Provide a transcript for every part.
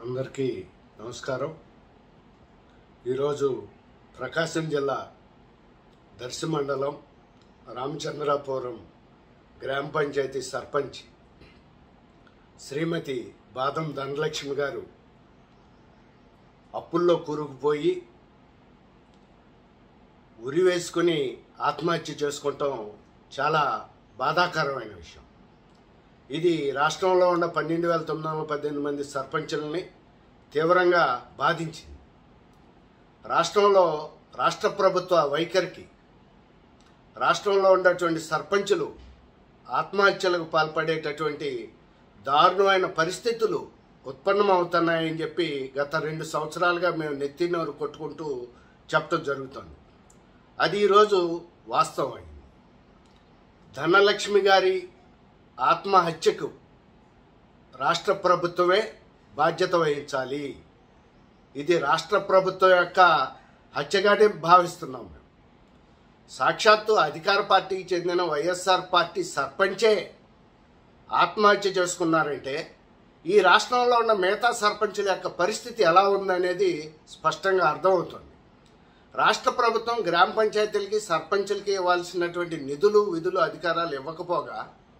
అందరికీ నమస్కారం ఈరోజు ప్రకాశం జిల్లా దర్శి మండలం రామచంద్రాపురం గ్రామ పంచాయతీ సర్పంచ్ శ్రీమతి బాదం ధనలక్ష్మి గారు అప్పుల్లో కూరుకుపోయి ఉరి వేసుకుని ఆత్మహత్య చేసుకుంటాం చాలా బాధాకరమైన విషయం ఇది రాష్ట్రంలో ఉన్న పన్నెండు వేల తొమ్మిది వందల పద్దెనిమిది మంది సర్పంచులని తీవ్రంగా బాధించింది రాష్ట్రంలో రాష్ట్ర ప్రభుత్వ వైఖరికి రాష్ట్రంలో ఉన్నటువంటి సర్పంచులు ఆత్మహత్యలకు పాల్పడేటటువంటి దారుణమైన పరిస్థితులు ఉత్పన్నమవుతున్నాయని చెప్పి గత రెండు సంవత్సరాలుగా మేము నెత్తినోరు కొట్టుకుంటూ చెప్పడం జరుగుతుంది అది ఈరోజు వాస్తవమైంది ధనలక్ష్మి గారి ఆత్మహత్యకు రాష్ట్ర ప్రభుత్వమే బాధ్యత వహించాలి ఇది రాష్ట్ర ప్రభుత్వం యొక్క హత్యగానే భావిస్తున్నాం మేము సాక్షాత్తు అధికార పార్టీకి చెందిన వైఎస్ఆర్ పార్టీ సర్పంచే ఆత్మహత్య చేసుకున్నారంటే ఈ రాష్ట్రంలో ఉన్న మిగతా సర్పంచుల యొక్క పరిస్థితి ఎలా ఉందనేది స్పష్టంగా అర్థమవుతుంది రాష్ట్ర ప్రభుత్వం గ్రామ పంచాయతీలకి సర్పంచులకి ఇవ్వాల్సినటువంటి నిధులు విధులు అధికారాలు ఇవ్వకపోగా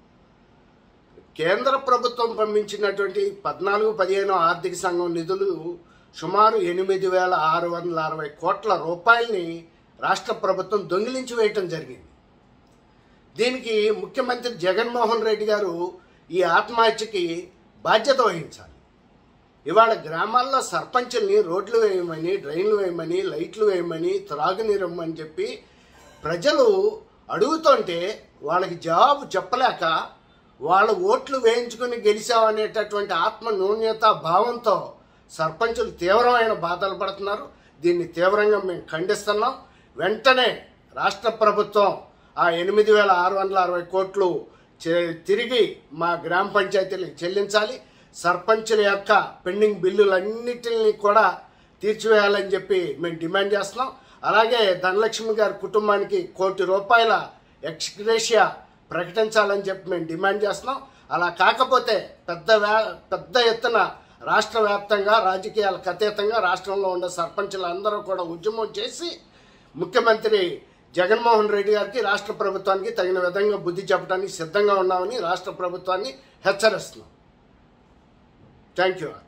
కేంద్ర ప్రభుత్వం పంపించినటువంటి పద్నాలుగు పదిహేను ఆర్థిక సంఘం నిధులు సుమారు ఎనిమిది వేల ఆరు వందల అరవై కోట్ల రూపాయలని రాష్ట్ర ప్రభుత్వం దొంగిలించి వేయటం జరిగింది దీనికి ముఖ్యమంత్రి జగన్మోహన్ రెడ్డి గారు ఈ ఆత్మహత్యకి బాధ్యత వహించాలి ఇవాళ గ్రామాల్లో సర్పంచుల్ని రోడ్లు వేయమని డ్రైన్లు వేయమని లైట్లు వేయమని త్రాగునీరు ఇవ్వమని చెప్పి ప్రజలు అడుగుతుంటే వాళ్ళకి జవాబు చెప్పలేక వాళ్ళ ఓట్లు వేయించుకుని గెలిచామనేటటువంటి ఆత్మ న్యూన్యత భావంతో సర్పంచులు తీవ్రమైన బాధలు పడుతున్నారు దీన్ని తీవ్రంగా మేము ఖండిస్తున్నాం వెంటనే రాష్ట్ర ప్రభుత్వం ఆ ఎనిమిది వేల ఆరు వందల అరవై కోట్లు చే- తిరిగి మా గ్రామ పంచాయతీలకు చెల్లించాలి సర్పంచుల యొక్క పెండింగ్ బిల్లులన్నిటిని కూడా తీర్చివేయాలని చెప్పి మేము డిమాండ్ చేస్తున్నాం అలాగే ధనలక్ష్మి గారి కుటుంబానికి కోటి రూపాయల ఎక్స్గ్రేషియా ప్రకటించాలని చెప్పి మేము డిమాండ్ చేస్తున్నాం అలా కాకపోతే పెద్ద వ్యా- పెద్ద ఎత్తున రాష్ట్ర వ్యాప్తంగా రాజకీయాలకు అతీతంగా రాష్ట్రంలో ఉన్న సర్పంచులు అందరూ కూడా ఉద్యమం చేసి ముఖ్యమంత్రి జగన్మోహన్ రెడ్డి గారికి రాష్ట్ర ప్రభుత్వానికి తగిన విధంగా బుద్ధి చెప్పడానికి సిద్ధంగా ఉన్నామని రాష్ట్ర ప్రభుత్వాన్ని హెచ్చరిస్తున్నాం థ్యాంక్ యూ